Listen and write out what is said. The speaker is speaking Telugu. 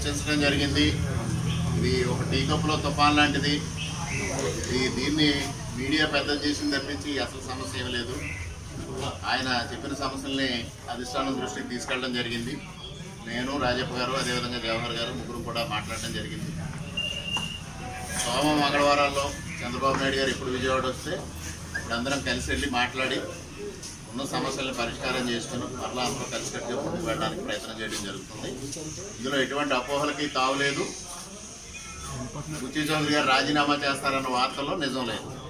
చర్చించడం జరిగింది ఇది ఒక టీ కప్పులో తుఫాన్ లాంటిది ఇది దీన్ని మీడియా పెద్ద చేసింది తప్పించి అసలు సమస్య ఏమీ లేదు ఆయన చెప్పిన సమస్యల్ని అధిష్టానం దృష్టికి తీసుకెళ్ళడం జరిగింది నేను రాజప్ప గారు అదేవిధంగా జవహర్ గారు ముగ్గురు కూడా మాట్లాడడం జరిగింది సోమ మంగళవారాల్లో చంద్రబాబు నాయుడు గారు ఎప్పుడు విజయవాడ వస్తే అప్పుడు అందరం కలిసి వెళ్ళి మాట్లాడి ఉన్న సమస్యలను పరిష్కారం చేసుకుని మరలా అందరూ కలిసి కట్టి ముందుకు వెళ్ళడానికి ప్రయత్నం చేయడం జరుగుతుంది ఇందులో ఎటువంటి అపోహలకి తావులేదు బుచ్చి చౌదరి గారు రాజీనామా చేస్తారన్న వార్తల్లో నిజం లేదు